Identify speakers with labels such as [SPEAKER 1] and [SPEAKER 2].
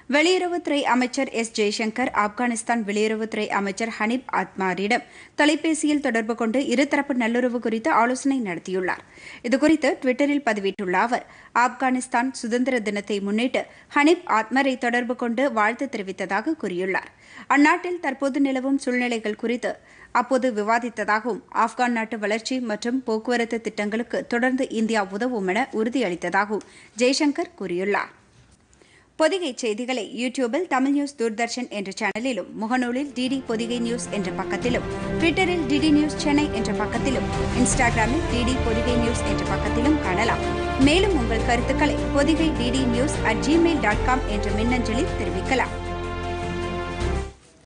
[SPEAKER 1] வெளியுறவுத்துறை அமைச்சர் எஸ் ஜெய்சங்கர் ஆப்கானிஸ்தான் வெளியுறவுத்துறை அமைச்சர் ஹனீப் ஆத்மாரிடம் தொலைபேசியில் தொடர்பு கொண்டு இருதரப்பு நல்லுறவு குறித்து ஆலோசனை நடத்தியுள்ளார் இதுகுறித்து டுவிட்டரில் பதிவிட்டுள்ள அவர் ஆப்கானிஸ்தான் சுதந்திர தினத்தை முன்னிட்டு ஹனீப் ஆத்மரை தொடர்பு கொண்டு வாழ்த்து தெரிவித்ததாக கூறியுள்ளார் அந்நாட்டில் தற்போது நிலவும் சூழ்நிலைகள் குறித்து அப்போது விவாதித்ததாகவும் ஆப்கான் நாட்டு வளர்ச்சி மற்றும் போக்குவரத்து திட்டங்களுக்கு தொடர்ந்து இந்தியா உதவும் என உறுதியளித்ததாகவும் ஜெய்சங்கர் கூறியுள்ளார் பொதிகை செய்திகளை யூடியூபில் தமிழ் நியூஸ் தூர்தர்ஷன் என்ற சேனலிலும் முகநூலில் டிடி பொதிகை நியூஸ் என்ற பக்கத்திலும் ட்விட்டரில் டிடி நியூஸ் சென்னை என்ற பக்கத்திலும் இன்ஸ்டாகிராமில் டிடி பொதிகை நியூஸ் என்ற பக்கத்திலும் காணலாம் மேலும் உங்கள் கருத்துக்களை Podhigai DD news at Gmail dot com என்ற மின்னஞ்சலில் தெரிவிக்கலாம்